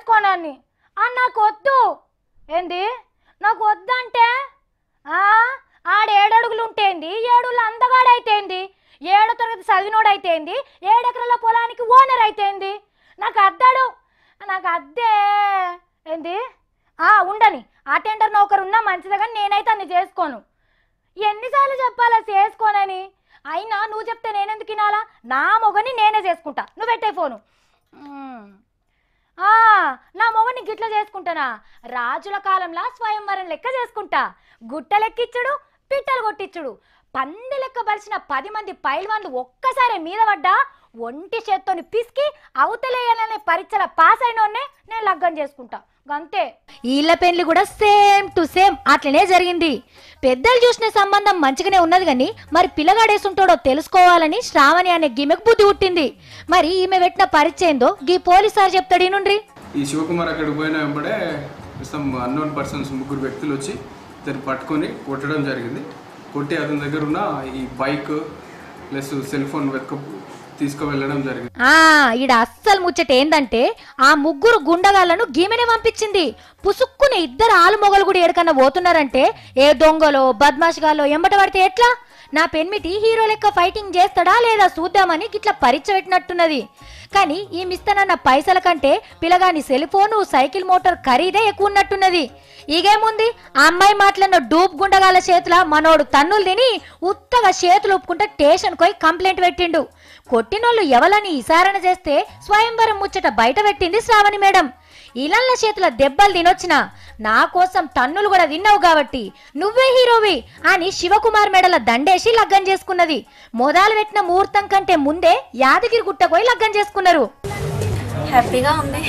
చేసుకోనని ఆ నాకు వద్దు ఏంది నాకు వద్దంటే ఆ ఆడ ఏడడుగులు ఉంటేంది ఏడుగులు అందగాడైతేంది ఏడో తరగతి చదివినోడైతేంది ఏడెకరాల పొలానికి ఓనర్ అయితేంది నాకు అద్దాడు నాకు అద్దే ఏంది ఆ ఉండని అటెండర్ నౌకరు ఉన్నా మంచిదే కానీ నేనైతే అన్ని చేసుకోను ఎన్నిసార్లు చెప్పాలా చేసుకోనని అయినా నువ్వు చెప్తే నేనెందుకు వినాలా నా మొగని నేనే చేసుకుంటా నువ్వు పెట్టే ఫోను మ్మ్. ఆ, నా మొగని గిట్ల చేసుకుంటానా రాజుల కాలంలో స్వయంవరం లెక్క చేసుకుంటా గుట్ట లెక్కిచ్చుడు పిట్టలు కొట్టించుడు పంది లెక్క బలిసిన పది మంది పైల్వాన్లు ఒక్కసారి మీద పడ్డా ఒంటి చేత్తోని పిసికి అవతలేయాలనే పరీక్షల పాస్ అయినోన్నే నేను లగ్గం చేసుకుంటా అంతే వీళ్ళ పెళ్లి కూడా సేమ్ టు సేమ్ అట్లనే జరిగింది పెద్దలు చూసిన సంబంధం మంచిగానే ఉన్నది కానీ మరి పిల్లగాడేసుంటాడో తెలుసుకోవాలని శ్రావణి అనే గిమెకు బుద్ధి పుట్టింది మరి ఈమె పెట్టిన పరీక్ష ఏందో గీ పోలీస్ సార్ చెప్తాడు ఈనుండ్రి ఈ శివకుమార్ అక్కడికి పోయిన వెంబడే సమ్ అన్నోన్ పర్సన్స్ ముగ్గురు వ్యక్తులు వచ్చి ఇతను పట్టుకొని కొట్టడం జరిగింది కొట్టి అతని దగ్గర ఉన్న ఈ బైక్ ప్లస్ సెల్ ఫోన్ వెతక తీసుకువెళ్ళడం జరిగింది ఆ ఈడ అస్సలు ముచ్చట ఏందంటే ఆ ముగ్గురు గుండగాళ్ళను గీమెనే పంపించింది పుసుక్కుని ఇద్దరు ఆలు మొగలు కూడా ఎడకన్నా పోతున్నారంటే ఏ దొంగలో బద్మాష్గాలో ఎంబట పడితే ఎట్లా నా పెన్మిటి హీరో లెక్క ఫైటింగ్ చేస్తాడా లేదా చూద్దామని గిట్లా పరీక్ష పెట్టినట్టున్నది కానీ ఈ మిస్తనన్న పైసల కంటే పిల్లగాని సెల్ ఫోను సైకిల్ మోటార్ ఖరీదే ఎక్కువ ఉన్నట్టున్నది ఈగేముంది ఆ అమ్మాయి మాట్లాడిన డూప్ గుండగాల చేతుల మనోడు తన్నులు తిని ఉత్తగా చేతులు ఒప్పుకుంటే స్టేషన్ పోయి కంప్లైంట్ పెట్టిండు కొట్టినోళ్ళు ఎవలని విచారణ చేస్తే స్వయంవరం ముచ్చట బయట పెట్టింది శ్రావణి మేడం ఇలన్ల చేతుల దెబ్బలు తినొచ్చిన నా కోసం తన్నులు కూడా తిన్నావు కాబట్టి నువ్వే హీరోవి అని శివకుమార్ మెడల దండేసి లగ్గం చేసుకున్నది మొదలు పెట్టిన ముహూర్తం కంటే ముందే యాదగిరి గుట్టకు పోయి లగ్గం చేసుకున్నారు హ్యాపీగా ఉంది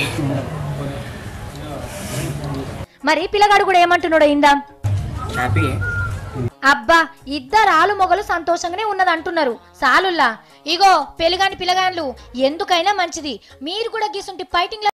మరి పిల్లగాడు కూడా ఏమంటున్నాడో ఇందాం హ్యాపీ అబ్బా ఇద్దరు ఆలు మొగలు సంతోషంగానే ఉన్నది అంటున్నారు సాలుల్లా ఇగో పెళ్లిగాని పిల్లగాన్లు ఎందుకైనా మంచిది మీరు కూడా గీసుంటి ఫైటింగ్